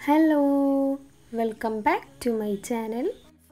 Hello welcome back to my channel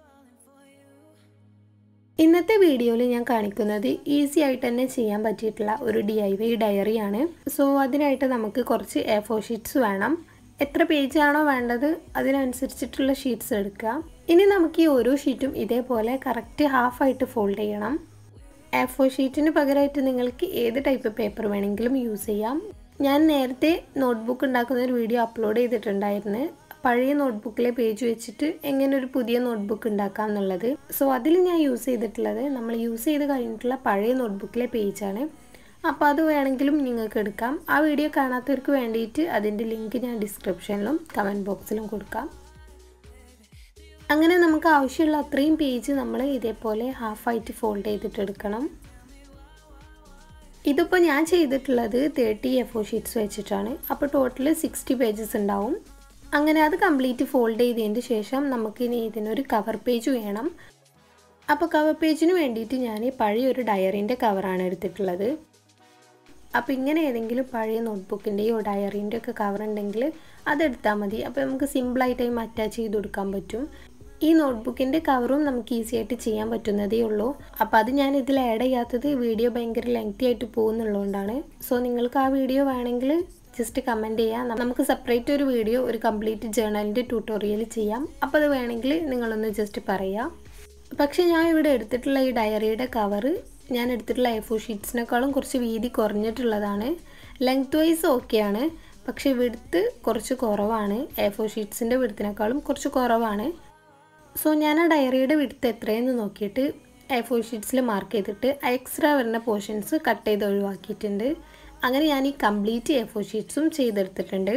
ഇന്നത്തെ വീഡിയോയിൽ ഞാൻ കാണിക്കുന്നത് ഈസി ആയിട്ട് തന്നെ ചെയ്യാൻ പറ്റിയിട്ടുള്ള ഒരു ഡി ഐ വൈ ഡയറിയാണ് സോ അതിനായിട്ട് നമുക്ക് കുറച്ച് എ ഫോർ ഷീറ്റ്സ് വേണം എത്ര പേജാണോ വേണ്ടത് അതിനനുസരിച്ചിട്ടുള്ള ഷീറ്റ്സ് എടുക്കുക ഇനി നമുക്ക് ഈ ഓരോ ഷീറ്റും ഇതേപോലെ കറക്റ്റ് ഹാഫായിട്ട് ഫോൾഡ് ചെയ്യണം എ ഫോർ ഷീറ്റിന് പകരമായിട്ട് നിങ്ങൾക്ക് ഏത് ടൈപ്പ് പേപ്പർ വേണമെങ്കിലും യൂസ് ചെയ്യാം ഞാൻ നേരത്തെ നോട്ട്ബുക്ക് ഉണ്ടാക്കുന്ന ഒരു വീഡിയോ അപ്ലോഡ് ചെയ്തിട്ടുണ്ടായിരുന്നു പഴയ നോട്ട്ബുക്കിലെ പേജ് വെച്ചിട്ട് എങ്ങനെ ഒരു പുതിയ നോട്ട്ബുക്ക് ഉണ്ടാക്കാം എന്നുള്ളത് സോ അതിൽ ഞാൻ യൂസ് ചെയ്തിട്ടുള്ളത് നമ്മൾ യൂസ് ചെയ്ത് കഴിഞ്ഞിട്ടുള്ള പഴയ നോട്ട്ബുക്കിലെ പേജാണ് അപ്പോൾ അത് വേണമെങ്കിലും നിങ്ങൾക്ക് എടുക്കാം ആ വീഡിയോ കാണാത്തവർക്ക് വേണ്ടിയിട്ട് അതിൻ്റെ ലിങ്ക് ഞാൻ ഡിസ്ക്രിപ്ഷനിലും കമൻറ്റ് ബോക്സിലും കൊടുക്കാം അങ്ങനെ നമുക്ക് ആവശ്യമുള്ള അത്രയും പേജ് നമ്മൾ ഇതേപോലെ ഹാഫായിട്ട് ഫോൾഡ് ചെയ്തിട്ട് എടുക്കണം ഇതിപ്പോൾ ഞാൻ ചെയ്തിട്ടുള്ളത് തേർട്ടി എഫ് ഒ ഷീറ്റ്സ് വെച്ചിട്ടാണ് അപ്പോൾ ടോട്ടൽ സിക്സ്റ്റി പേജസ് ഉണ്ടാവും അങ്ങനെ അത് കംപ്ലീറ്റ് ഫോൾഡ് ചെയ്തതിന് ശേഷം നമുക്കിനി ഇതിനൊരു കവർ പേജ് വേണം അപ്പോൾ കവർ പേജിന് വേണ്ടിയിട്ട് ഞാൻ പഴയൊരു ഡയറിൻ്റെ കവറാണ് എടുത്തിട്ടുള്ളത് അപ്പോൾ ഇങ്ങനെ ഏതെങ്കിലും പഴയ നോട്ട്ബുക്കിൻ്റെയോ ഡയറീൻ്റെ ഒക്കെ കവർ ഉണ്ടെങ്കിൽ അതെടുത്താൽ മതി അപ്പോൾ നമുക്ക് സിമ്പിളായിട്ട് അതിന് അറ്റാച്ച് ചെയ്ത് കൊടുക്കാൻ പറ്റും ഈ നോട്ട്ബുക്കിൻ്റെ കവറും നമുക്ക് ഈസി ആയിട്ട് ചെയ്യാൻ പറ്റുന്നതേ ഉള്ളൂ അപ്പോൾ അത് ഞാൻ ഇതിൽ ആഡ് ചെയ്യാത്തത് വീഡിയോ ഭയങ്കര ലെങ്തി ആയിട്ട് പോകുന്നുള്ളതുകൊണ്ടാണ് സോ നിങ്ങൾക്ക് ആ വീഡിയോ വേണമെങ്കിൽ ജസ്റ്റ് കമൻറ്റ് ചെയ്യാം നമുക്ക് സെപ്പറേറ്റ് ഒരു വീഡിയോ ഒരു കംപ്ലീറ്റ് ജേണലിൻ്റെ ട്യൂട്ടോറിയൽ ചെയ്യാം അപ്പോൾ അത് വേണമെങ്കിൽ നിങ്ങളൊന്ന് ജസ്റ്റ് പറയാം പക്ഷേ ഞാൻ ഇവിടെ എടുത്തിട്ടുള്ള ഈ ഡയറിയുടെ കവറ് ഞാൻ എടുത്തിട്ടുള്ള എ ഫോർ ഷീറ്റ്സിനേക്കാളും കുറച്ച് വീതി കുറഞ്ഞിട്ടുള്ളതാണ് ലെങ്ത് വൈസ് ഓക്കെയാണ് പക്ഷേ വിടുത്ത് കുറച്ച് കുറവാണ് എ ഫോർ ഷീറ്റ്സിൻ്റെ വിടുത്തിനേക്കാളും കുറച്ച് കുറവാണ് സോ ഞാൻ ആ ഡയറിയുടെ വിടുത്ത് എത്രയെന്ന് നോക്കിയിട്ട് എ ഫോർ ഷീറ്റ്സിൽ മാർക്ക് ചെയ്തിട്ട് എക്സ്ട്രാ വരുന്ന പോർഷൻസ് കട്ട് ചെയ്ത് ഒഴിവാക്കിയിട്ടുണ്ട് അങ്ങനെ ഞാൻ ഈ കംപ്ലീറ്റ് എ ഫോർ ഷീറ്റ്സും ചെയ്തെടുത്തിട്ടുണ്ട്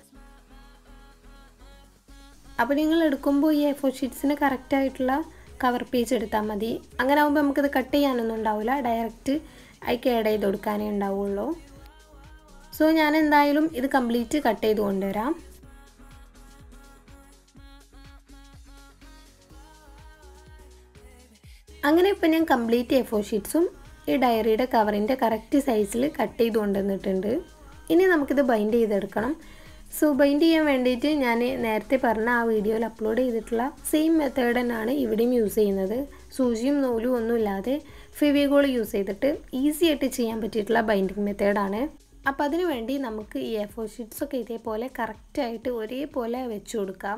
അപ്പോൾ നിങ്ങൾ എടുക്കുമ്പോൾ ഈ എ ഫോർ ഷീറ്റ്സിന് കറക്റ്റായിട്ടുള്ള കവർ പേജ് എടുത്താൽ മതി അങ്ങനെ ആകുമ്പോൾ നമുക്കിത് കട്ട് ചെയ്യാനൊന്നും ഉണ്ടാവില്ല ഡയറക്റ്റ് അതിക്ക് ആഡ് ചെയ്ത് കൊടുക്കാനേ ഉണ്ടാവുള്ളൂ സോ ഞാൻ എന്തായാലും ഇത് കംപ്ലീറ്റ് കട്ട് ചെയ്ത് കൊണ്ടുവരാം അങ്ങനെ ഇപ്പോൾ ഞാൻ കംപ്ലീറ്റ് എ ഫോർ ഷീറ്റ്സും ഈ ഡയറിയുടെ കവറിൻ്റെ കറക്റ്റ് സൈസിൽ കട്ട് ചെയ്ത് കൊണ്ടുവന്നിട്ടുണ്ട് ഇനി നമുക്കിത് ബൈൻഡ് ചെയ്തെടുക്കണം സോ ബൈൻഡ് ചെയ്യാൻ വേണ്ടിയിട്ട് ഞാൻ നേരത്തെ പറഞ്ഞ ആ വീഡിയോയിൽ അപ്ലോഡ് ചെയ്തിട്ടുള്ള സെയിം മെത്തേഡ് തന്നെയാണ് ഇവിടെയും യൂസ് ചെയ്യുന്നത് സൂചിയും നൂലും ഒന്നും ഇല്ലാതെ ഫെവിഗോൾ യൂസ് ചെയ്തിട്ട് ഈസി ആയിട്ട് ചെയ്യാൻ പറ്റിയിട്ടുള്ള ബൈൻഡിങ് മെത്തേഡാണ് അപ്പോൾ അതിന് വേണ്ടി നമുക്ക് ഈ എ ഫോർ ഷീറ്റ്സൊക്കെ ഇതേപോലെ കറക്റ്റായിട്ട് ഒരേപോലെ വെച്ച് കൊടുക്കാം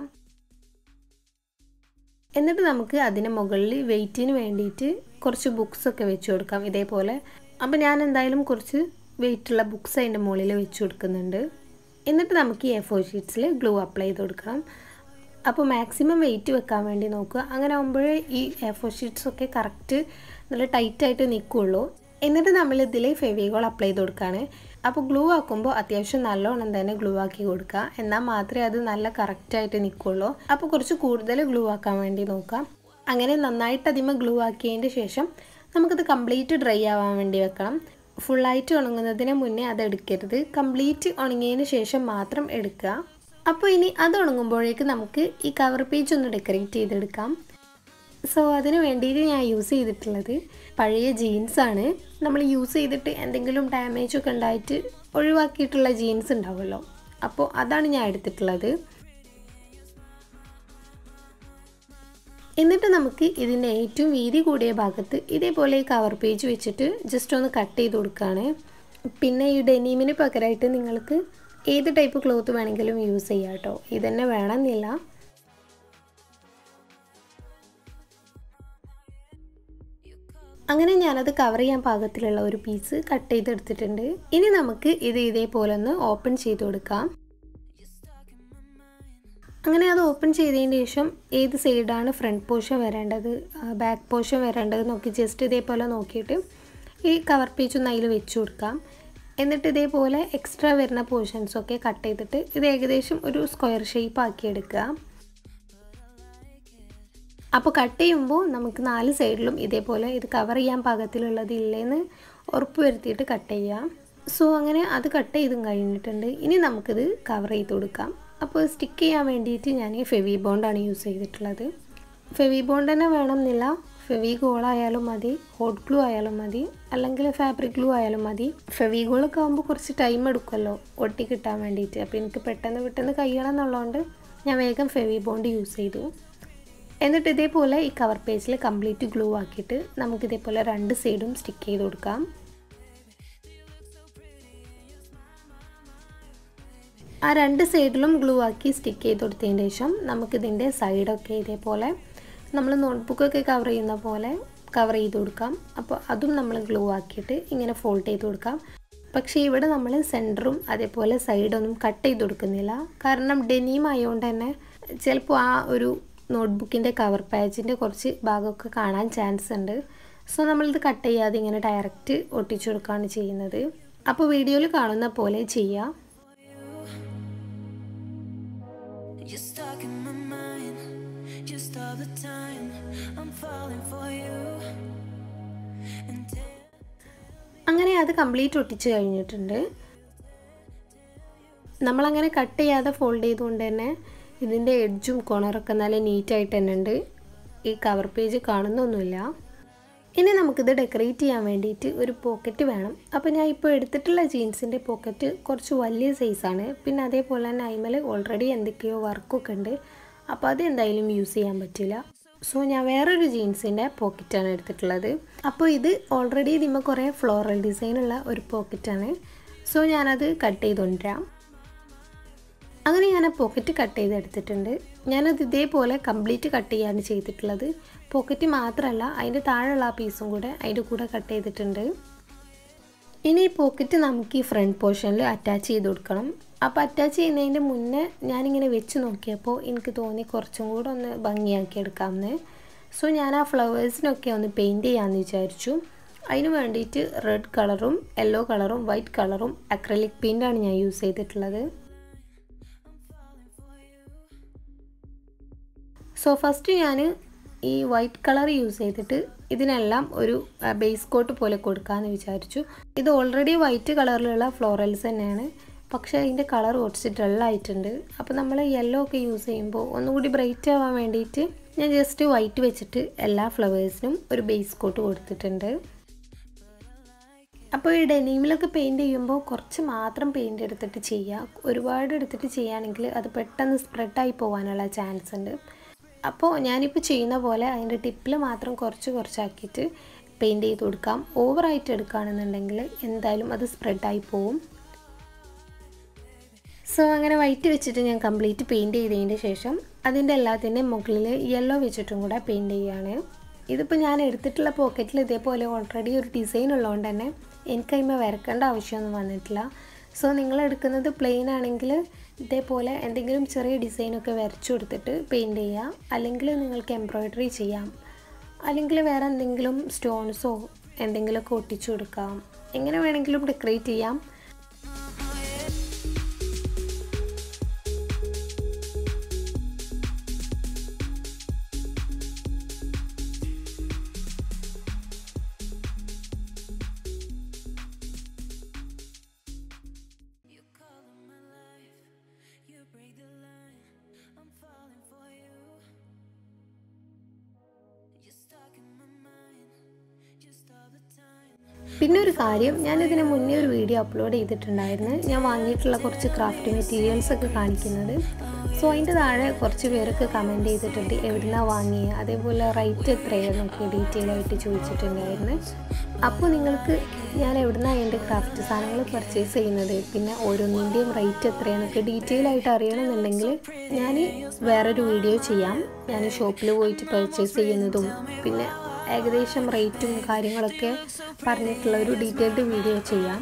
എന്നിട്ട് നമുക്ക് അതിന് മുകളിൽ വെയിറ്റിന് വേണ്ടിയിട്ട് കുറച്ച് ബുക്സൊക്കെ വെച്ച് കൊടുക്കാം ഇതേപോലെ അപ്പോൾ ഞാൻ എന്തായാലും കുറച്ച് വെയിറ്റുള്ള ബുക്സ് അതിൻ്റെ മുകളിൽ വെച്ച് കൊടുക്കുന്നുണ്ട് എന്നിട്ട് നമുക്ക് ഈ എ ഫോർ ഷീറ്റ്സിൽ ഗ്ലൂ അപ്ലൈ ചെയ്ത് കൊടുക്കണം അപ്പോൾ മാക്സിമം വെയിറ്റ് വെക്കാൻ വേണ്ടി നോക്കുക അങ്ങനെ ആകുമ്പോഴേ ഈ എ ഫോർ ഷീറ്റ്സ് ഒക്കെ കറക്റ്റ് നല്ല ടൈറ്റായിട്ട് നിൽക്കുകയുള്ളൂ എന്നിട്ട് നമ്മൾ ഇതിൽ ഫെവിഗോൾ അപ്ലൈ ചെയ്ത് കൊടുക്കുകയാണ് അപ്പോൾ ഗ്ലൂ ആക്കുമ്പോൾ അത്യാവശ്യം നല്ലോണം തന്നെ ഗ്ലൂ ആക്കി കൊടുക്കുക എന്നാൽ മാത്രമേ അത് നല്ല കറക്റ്റായിട്ട് നിൽക്കുള്ളൂ അപ്പോൾ കുറച്ച് കൂടുതൽ ഗ്ലൂ ആക്കാൻ വേണ്ടി നോക്കാം അങ്ങനെ നന്നായിട്ട് അതിമ ഗ്ലൂ ആക്കിയതിൻ്റെ ശേഷം നമുക്കത് കംപ്ലീറ്റ് ഡ്രൈ ആവാൻ വേണ്ടി വെക്കണം ഫുള്ളായിട്ട് ഉണങ്ങുന്നതിന് മുന്നേ അത് എടുക്കരുത് കംപ്ലീറ്റ് ഉണങ്ങിയതിന് ശേഷം മാത്രം എടുക്കുക അപ്പോൾ ഇനി അത് ഉണങ്ങുമ്പോഴേക്ക് നമുക്ക് ഈ കവർ പേജ് ഒന്ന് ഡെക്കറേറ്റ് ചെയ്തെടുക്കാം സോ അതിന് വേണ്ടിയിട്ട് ഞാൻ യൂസ് ചെയ്തിട്ടുള്ളത് പഴയ ജീൻസാണ് നമ്മൾ യൂസ് ചെയ്തിട്ട് എന്തെങ്കിലും ഡാമേജ് ഒക്കെ ഉണ്ടായിട്ട് ഒഴിവാക്കിയിട്ടുള്ള ജീൻസ് ഉണ്ടാവുമല്ലോ അപ്പോൾ അതാണ് ഞാൻ എടുത്തിട്ടുള്ളത് എന്നിട്ട് നമുക്ക് ഇതിൻ്റെ ഏറ്റവും വീതി കൂടിയ ഭാഗത്ത് ഇതേപോലെ ഈ കവർ പേജ് വെച്ചിട്ട് ജസ്റ്റ് ഒന്ന് കട്ട് ചെയ്ത് കൊടുക്കുകയാണ് പിന്നെ ഈ ഡെനീമിന് പകരമായിട്ട് നിങ്ങൾക്ക് ഏത് ടൈപ്പ് ക്ലോത്ത് വേണമെങ്കിലും യൂസ് ചെയ്യാം കേട്ടോ ഇതന്നെ വേണമെന്നില്ല അങ്ങനെ ഞാനത് കവർ ചെയ്യാൻ പാകത്തിലുള്ള ഒരു പീസ് കട്ട് ചെയ്തെടുത്തിട്ടുണ്ട് ഇനി നമുക്ക് ഇത് ഇതേപോലെ ഒന്ന് ഓപ്പൺ ചെയ്ത് കൊടുക്കാം അങ്ങനെ അത് ഓപ്പൺ ചെയ്തതിന് ശേഷം ഏത് സൈഡാണ് ഫ്രണ്ട് പോർഷൻ വരേണ്ടത് ബാക്ക് പോർഷൻ വരേണ്ടത് നോക്കി ജസ്റ്റ് ഇതേപോലെ നോക്കിയിട്ട് ഈ കവർ പേജ് ഒന്ന് അതിൽ വെച്ച് കൊടുക്കാം എന്നിട്ട് ഇതേപോലെ എക്സ്ട്രാ വരുന്ന പോർഷൻസൊക്കെ കട്ട് ചെയ്തിട്ട് ഇത് ഏകദേശം ഒരു സ്ക്വയർ ഷേപ്പ് ആക്കി എടുക്കുക അപ്പോൾ കട്ട് ചെയ്യുമ്പോൾ നമുക്ക് നാല് സൈഡിലും ഇതേപോലെ ഇത് കവർ ചെയ്യാൻ പാകത്തിലുള്ളത് ഇല്ലേന്ന് ഉറപ്പ് വരുത്തിയിട്ട് കട്ട് ചെയ്യാം സോ അങ്ങനെ അത് കട്ട് ചെയ്തും കഴിഞ്ഞിട്ടുണ്ട് ഇനി നമുക്കിത് കവർ ചെയ്ത് കൊടുക്കാം അപ്പോൾ സ്റ്റിക്ക് ചെയ്യാൻ വേണ്ടിയിട്ട് ഞാൻ ഫെവി ബോണ്ടാണ് യൂസ് ചെയ്തിട്ടുള്ളത് ഫെവി ബോണ്ട് തന്നെ വേണമെന്നില്ല ഫെവി ആയാലും മതി ഹോട്ട് ഗ്ലൂ ആയാലും മതി അല്ലെങ്കിൽ ഫാബ്രിക് ഗ്ലൂ ആയാലും മതി ഫെവി ഗോളൊക്കെ ആകുമ്പോൾ കുറച്ച് ടൈം എടുക്കുമല്ലോ ഒട്ടി കിട്ടാൻ വേണ്ടിയിട്ട് അപ്പോൾ എനിക്ക് പെട്ടെന്ന് പെട്ടെന്ന് കഴിയണം എന്നുള്ളതുകൊണ്ട് ഞാൻ വേഗം ഫെവി ബോണ്ട് യൂസ് ചെയ്തു എന്നിട്ട് ഇതേപോലെ ഈ കവർ പേജിൽ കംപ്ലീറ്റ് ഗ്ലൂ ആക്കിയിട്ട് നമുക്ക് ഇതേപോലെ രണ്ട് സൈഡും സ്റ്റിക്ക് ചെയ്ത് കൊടുക്കാം ആ രണ്ട് സൈഡിലും ഗ്ലൂ ആക്കി സ്റ്റിക്ക് ചെയ്ത് കൊടുത്തതിന് ശേഷം നമുക്കിതിൻ്റെ സൈഡൊക്കെ ഇതേപോലെ നമ്മൾ നോട്ട്ബുക്കൊക്കെ കവർ ചെയ്യുന്ന പോലെ കവർ ചെയ്ത് കൊടുക്കാം അപ്പോൾ അതും നമ്മൾ ഗ്ലൂ ആക്കിയിട്ട് ഇങ്ങനെ ഫോൾഡ് ചെയ്ത് കൊടുക്കാം പക്ഷേ ഇവിടെ നമ്മൾ സെൻറ്ററും അതേപോലെ സൈഡൊന്നും കട്ട് ചെയ്ത് കൊടുക്കുന്നില്ല കാരണം ഡെനീം ആയതുകൊണ്ട് തന്നെ ചിലപ്പോൾ ആ ഒരു നോട്ട്ബുക്കിൻ്റെ കവർ പേജിൻ്റെ കുറച്ച് ഭാഗമൊക്കെ കാണാൻ ചാൻസ് ഉണ്ട് സോ നമ്മളിത് കട്ട് ചെയ്യാതെ ഇങ്ങനെ ഡയറക്റ്റ് ഒട്ടിച്ചു കൊടുക്കുകയാണ് ചെയ്യുന്നത് അപ്പോൾ വീഡിയോയിൽ കാണുന്ന പോലെ ചെയ്യാം You're stuck in my mind, just all the time. I'm falling for you. And അങ്ങനെ അത് കംപ്ലീറ്റ് ഒട്ടിച്ച് കഴിഞ്ഞിട്ടുണ്ട് നമ്മളങ്ങനെ കട്ട് ചെയ്യാതെ ഫോൾഡ് ചെയ്തുകൊണ്ട് തന്നെ ഇതിൻ്റെ എഡ്ജും കോണറൊക്കെ നല്ല നീറ്റായിട്ട് തന്നെ ഉണ്ട് ഈ കവർ പേജ് കാണുന്നൊന്നുമില്ല ഇനി നമുക്കിത് ഡെക്കറേറ്റ് ചെയ്യാൻ വേണ്ടിയിട്ട് ഒരു പോക്കറ്റ് വേണം അപ്പോൾ ഞാൻ ഇപ്പോൾ എടുത്തിട്ടുള്ള ജീൻസിൻ്റെ പോക്കറ്റ് കുറച്ച് വലിയ സൈസാണ് പിന്നെ അതേപോലെ തന്നെ അയിമൽ ഓൾറെഡി എന്തൊക്കെയോ വർക്കൊക്കെ ഉണ്ട് അപ്പോൾ അത് എന്തായാലും യൂസ് ചെയ്യാൻ പറ്റില്ല സോ ഞാൻ വേറൊരു ജീൻസിൻ്റെ പോക്കറ്റാണ് എടുത്തിട്ടുള്ളത് അപ്പോൾ ഇത് ഓൾറെഡി ഇതിമ്മ കുറേ ഫ്ലോറൽ ഡിസൈനുള്ള ഒരു പോക്കറ്റാണ് സോ ഞാനത് കട്ട് ചെയ്തുകൊണ്ടിരാം അങ്ങനെ ഞാൻ ആ പോക്കറ്റ് കട്ട് ചെയ്തെടുത്തിട്ടുണ്ട് ഞാനത് ഇതേപോലെ കംപ്ലീറ്റ് കട്ട് ചെയ്യാണ് ചെയ്തിട്ടുള്ളത് പോക്കറ്റ് മാത്രമല്ല അതിൻ്റെ താഴെയുള്ള ആ പീസും കൂടെ അതിൻ്റെ കൂടെ കട്ട് ചെയ്തിട്ടുണ്ട് ഇനി ഈ പോക്കറ്റ് നമുക്ക് ഈ ഫ്രണ്ട് പോർഷനിൽ അറ്റാച്ച് ചെയ്ത് കൊടുക്കണം അപ്പോൾ അറ്റാച്ച് ചെയ്യുന്നതിൻ്റെ മുന്നേ ഞാനിങ്ങനെ വെച്ച് നോക്കിയപ്പോൾ എനിക്ക് തോന്നി കുറച്ചും കൂടെ ഒന്ന് ഭംഗിയാക്കി എടുക്കാമെന്ന് സോ ഞാൻ ആ ഫ്ലവേഴ്സിനൊക്കെ ഒന്ന് പെയിൻറ്റ് ചെയ്യാമെന്ന് വിചാരിച്ചു അതിന് വേണ്ടിയിട്ട് റെഡ് കളറും യെല്ലോ കളറും വൈറ്റ് കളറും അക്രലിക് പെയിൻ്റാണ് ഞാൻ യൂസ് ചെയ്തിട്ടുള്ളത് സോ ഫസ്റ്റ് ഞാൻ ഈ വൈറ്റ് കളർ യൂസ് ചെയ്തിട്ട് ഇതിനെല്ലാം ഒരു ബേസ് കോട്ട് പോലെ കൊടുക്കാമെന്ന് വിചാരിച്ചു ഇത് ഓൾറെഡി വൈറ്റ് കളറിലുള്ള ഫ്ലോറൽസ് തന്നെയാണ് പക്ഷേ അതിൻ്റെ കളർ കുറച്ച് ഡള്ളായിട്ടുണ്ട് അപ്പോൾ നമ്മൾ യെല്ലോ ഒക്കെ യൂസ് ചെയ്യുമ്പോൾ ഒന്നുകൂടി ബ്രൈറ്റ് ആവാൻ വേണ്ടിയിട്ട് ഞാൻ ജസ്റ്റ് വൈറ്റ് വെച്ചിട്ട് എല്ലാ ഫ്ലവേഴ്സിനും ഒരു ബേസ് കോട്ട് കൊടുത്തിട്ടുണ്ട് അപ്പോൾ ഈ ഡെനീമിലൊക്കെ പെയിൻറ് ചെയ്യുമ്പോൾ കുറച്ച് മാത്രം പെയിൻറ് എടുത്തിട്ട് ചെയ്യുക ഒരുപാട് എടുത്തിട്ട് ചെയ്യുകയാണെങ്കിൽ അത് പെട്ടെന്ന് സ്പ്രെഡായി പോകാനുള്ള ചാൻസ് ഉണ്ട് അപ്പോൾ ഞാനിപ്പോൾ ചെയ്യുന്ന പോലെ അതിൻ്റെ ടിപ്പിൽ മാത്രം കുറച്ച് കുറച്ചാക്കിയിട്ട് പെയിൻറ് ചെയ്ത് കൊടുക്കാം ഓവറായിട്ട് എടുക്കുകയാണെന്നുണ്ടെങ്കിൽ എന്തായാലും അത് സ്പ്രെഡായി പോവും സോ അങ്ങനെ വൈറ്റ് വെച്ചിട്ട് ഞാൻ കംപ്ലീറ്റ് പെയിൻറ് ചെയ്തതിൻ്റെ ശേഷം അതിൻ്റെ എല്ലാത്തിൻ്റെയും മുകളിൽ യെല്ലോ വെച്ചിട്ടും കൂടെ പെയിൻറ് ചെയ്യുകയാണ് ഇതിപ്പോൾ ഞാൻ എടുത്തിട്ടുള്ള പോക്കറ്റിൽ ഇതേപോലെ ഓൾറെഡി ഒരു ഡിസൈൻ ഉള്ളതുകൊണ്ട് തന്നെ എനിക്കതിമ വരക്കേണ്ട ആവശ്യമൊന്നും വന്നിട്ടില്ല സോ നിങ്ങൾ എടുക്കുന്നത് പ്ലെയിൻ ആണെങ്കിൽ ഇതേപോലെ എന്തെങ്കിലും ചെറിയ ഡിസൈനൊക്കെ വരച്ചു കൊടുത്തിട്ട് പെയിൻറ് ചെയ്യാം അല്ലെങ്കിൽ നിങ്ങൾക്ക് എംബ്രോയ്ഡറി ചെയ്യാം അല്ലെങ്കിൽ വേറെ എന്തെങ്കിലും സ്റ്റോൺസോ എന്തെങ്കിലുമൊക്കെ ഒട്ടിച്ചു കൊടുക്കാം എങ്ങനെ വേണമെങ്കിലും ഡെക്കറേറ്റ് ചെയ്യാം You call in my life, you break the line. I'm falling for you. You're stuck in my mind, just all the time. പിന്നെ ഒരു കാര്യം ഞാനിതിന് മുന്നേ ഒരു വീഡിയോ അപ്ലോഡ് ചെയ്തിട്ടുണ്ടായിരുന്നു ഞാൻ വാങ്ങിയിട്ടുള്ള കുറച്ച് ക്രാഫ്റ്റ് മെറ്റീരിയൽസ് ഒക്കെ കാണിക്കുന്നത് സോ അതിൻ്റെ താഴെ കുറച്ച് പേരൊക്കെ കമൻറ്റ് ചെയ്തിട്ടുണ്ട് എവിടുന്നാണ് വാങ്ങിയത് അതേപോലെ റേറ്റ് എത്രയാണെന്നൊക്കെ ഡീറ്റെയിൽ ആയിട്ട് ചോദിച്ചിട്ടുണ്ടായിരുന്നു അപ്പോൾ നിങ്ങൾക്ക് ഞാൻ എവിടുന്നാണ് എൻ്റെ ക്രാഫ്റ്റ് സാധനങ്ങൾ പർച്ചേസ് ചെയ്യുന്നത് പിന്നെ ഓരോന്നിൻ്റെയും റേറ്റ് എത്രയാണെന്നൊക്കെ ഡീറ്റെയിൽ ആയിട്ട് അറിയണമെന്നുണ്ടെങ്കിൽ ഞാൻ വേറൊരു വീഡിയോ ചെയ്യാം ഞാൻ ഷോപ്പിൽ പോയിട്ട് പർച്ചേസ് ചെയ്യുന്നതും പിന്നെ ഏകദേശം റേറ്റും കാര്യങ്ങളൊക്കെ പറഞ്ഞിട്ടുള്ള ഒരു ഡീറ്റെയിൽഡ് വീഡിയോ ചെയ്യാം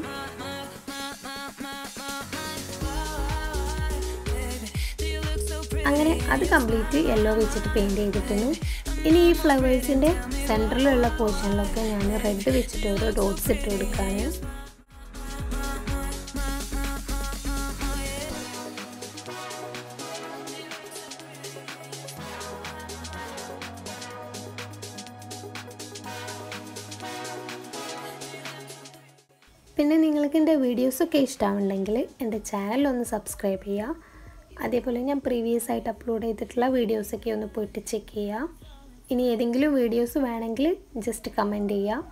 അങ്ങനെ അത് കംപ്ലീറ്റ് യെല്ലോ വെച്ചിട്ട് പെയിൻറ് ചെയ്തിട്ടുണ്ട് ഇനി ഈ ഫ്ലവേഴ്സിൻ്റെ സെൻറ്ററിലുള്ള പോർഷനിലൊക്കെ ഞാൻ റെഡ് വെച്ചിട്ട് ഓരോ ഡോട്ട്സ് ഇട്ട് കൊടുക്കുകയാണ് പിന്നെ നിങ്ങൾക്ക് എൻ്റെ വീഡിയോസൊക്കെ ഇഷ്ടമാവുണ്ടെങ്കിൽ എൻ്റെ ചാനൽ ഒന്ന് സബ്സ്ക്രൈബ് ചെയ്യുക അതേപോലെ ഞാൻ പ്രീവിയസ് ആയിട്ട് അപ്ലോഡ് ചെയ്തിട്ടുള്ള വീഡിയോസൊക്കെ ഒന്ന് പോയിട്ട് ചെക്ക് ചെയ്യുക ഇനി ഏതെങ്കിലും വീഡിയോസ് വേണമെങ്കിൽ ജസ്റ്റ് കമൻറ്റ് ചെയ്യുക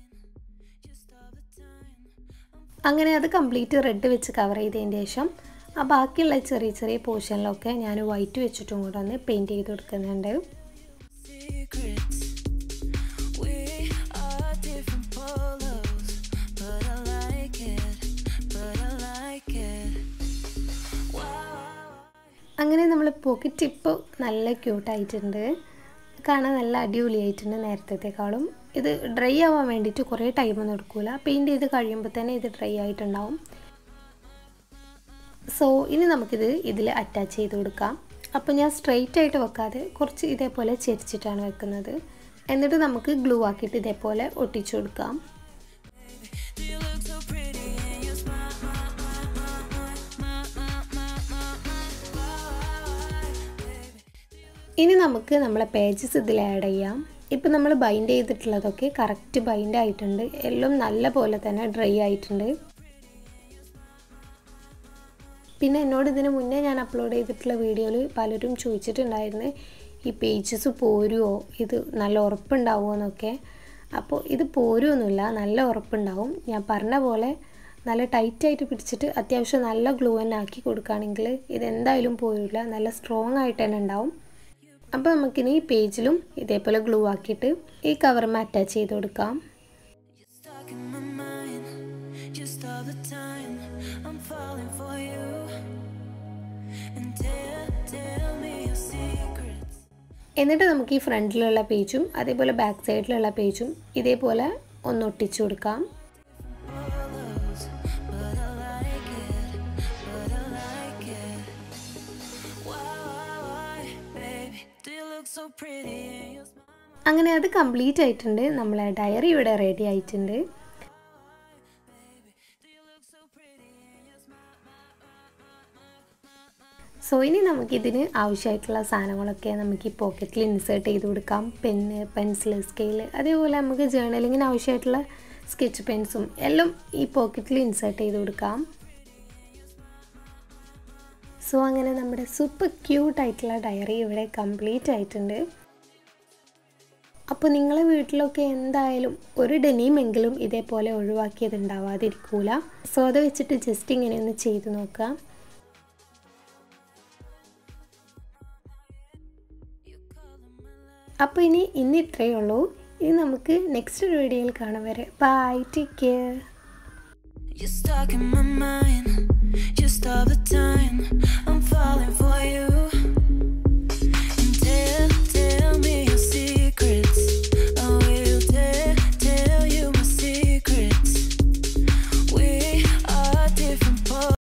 അങ്ങനെ അത് കംപ്ലീറ്റ് റെഡ് വെച്ച് കവർ ചെയ്തതിന് ശേഷം ആ ബാക്കിയുള്ള ചെറിയ ചെറിയ പോർഷനിലൊക്കെ ഞാൻ വൈറ്റ് വെച്ചിട്ടും കൂടെ ഒന്ന് പെയിൻറ്റ് ചെയ്ത് കൊടുക്കുന്നുണ്ട് secrets. We are different polos, but I like it, but I like it. Wow. അങ്ങനെ നമ്മൾ പോക്കറ്റ് ടിപ്പ് നല്ല ക്യൂട്ടായിട്ടുണ്ട് കാണാൻ നല്ല അടിപൊളിയായിട്ടുണ്ട് നേരത്തേക്കാളും ഇത് ഡ്രൈ ആവാൻ വേണ്ടിയിട്ട് കുറേ ടൈമൊന്നും എടുക്കില്ല പെയിൻറ്റ് ചെയ്ത് കഴിയുമ്പോൾ തന്നെ ഇത് ഡ്രൈ ആയിട്ടുണ്ടാവും സോ ഇനി നമുക്കിത് ഇതിൽ അറ്റാച്ച് ചെയ്ത് കൊടുക്കാം അപ്പോൾ ഞാൻ സ്ട്രെയിറ്റ് ആയിട്ട് വെക്കാതെ കുറച്ച് ഇതേപോലെ ചെരിച്ചിട്ടാണ് വെക്കുന്നത് എന്നിട്ട് നമുക്ക് ഗ്ലൂ ആക്കിയിട്ട് ഇതേപോലെ ഒട്ടിച്ചു കൊടുക്കാം Do you look so pretty in your smile? smile, smile, smile, smile, smile, smile, smile, baby. ഇനി നമുക്ക് നമ്മളെ പേജസ് ഇതിൽ ആഡ് ചെയ്യാം ഇപ്പം നമ്മൾ ബൈൻഡ് ചെയ്തിട്ടുള്ളതൊക്കെ കറക്റ്റ് ബൈൻഡ് ആയിട്ടുണ്ട് എല്ലാം നല്ല പോലെ തന്നെ ഡ്രൈ ആയിട്ടുണ്ട് പിന്നെ എന്നോട് ഇതിന് മുന്നേ ഞാൻ അപ്ലോഡ് ചെയ്തിട്ടുള്ള വീഡിയോയിൽ പലരും ചോദിച്ചിട്ടുണ്ടായിരുന്നു ഈ പേജസ് പോരുമോ ഇത് നല്ല ഉറപ്പുണ്ടാവുമോ എന്നൊക്കെ അപ്പോൾ ഇത് പോരുമൊന്നുമില്ല നല്ല ഉറപ്പുണ്ടാവും ഞാൻ പറഞ്ഞ പോലെ നല്ല ടൈറ്റായിട്ട് പിടിച്ചിട്ട് അത്യാവശ്യം നല്ല ഗ്ലൂ തന്നെ ആക്കി കൊടുക്കുകയാണെങ്കിൽ ഇതെന്തായാലും പോരില്ല നല്ല സ്ട്രോങ് ആയിട്ട് തന്നെ ഉണ്ടാവും അപ്പോൾ നമുക്കിനി ഈ പേജിലും ഇതേപോലെ ഗ്ലൂ ആക്കിയിട്ട് ഈ കവറും അറ്റാച്ച് ചെയ്ത് കൊടുക്കാം You're stuck in my mind, just all the time. I'm falling for you. And tell, tell me your secrets. എന്നിട്ട് നമുക്ക് ഈ ഫ്രണ്ടിലുള്ള പേജും അതേപോലെ ബാക്ക് സൈഡിലുള്ള പേജും ഇതേപോലെ ഒന്ന് ഒട്ടിച്ചു കൊടുക്കാം Polos, but I like it, but I like it. Why, why, why, baby? Do you look so pretty in your smile? അങ്ങനെ അത് കംപ്ലീറ്റ് ആയിട്ടുണ്ട് നമ്മളെ ഡയറി ഇവിടെ റെഡി ആയിട്ടുണ്ട് Do you look so pretty in your smile? So ഇനി നമുക്കിതിന് ആവശ്യമായിട്ടുള്ള സാധനങ്ങളൊക്കെ നമുക്ക് ഈ പോക്കറ്റിൽ ഇൻസേർട്ട് ചെയ്ത് കൊടുക്കാം പെന്ന് പെൻസിൽ സ്കെയിൽ അതേപോലെ നമുക്ക് ജേർണലിങ്ങിന് ആവശ്യമായിട്ടുള്ള സ്കെച്ച് പെൻസും എല്ലാം ഈ പോക്കറ്റിൽ ഇൻസേർട്ട് ചെയ്ത് കൊടുക്കാം സോ അങ്ങനെ നമ്മുടെ സൂപ്പർ ക്യൂട്ടായിട്ടുള്ള ഡയറി ഇവിടെ കംപ്ലീറ്റ് ആയിട്ടുണ്ട് അപ്പോൾ നിങ്ങളെ വീട്ടിലൊക്കെ എന്തായാലും ഒരു ഡെനിമെങ്കിലും ഇതേപോലെ ഒഴിവാക്കിയത് ഉണ്ടാവാതിരിക്കൂല സോ അത് വെച്ചിട്ട് ജസ്റ്റ് ഇങ്ങനെ ഒന്ന് ചെയ്ത് നോക്കുക അപ്പോൾ ഇനി ഇന്ന് ഇത്രയേ ഉള്ളൂ ഇനി നമുക്ക് നെക്സ്റ്റ് വീഡിയോയിൽ കാണാം വരെ bye take care You're stuck in my mind. You're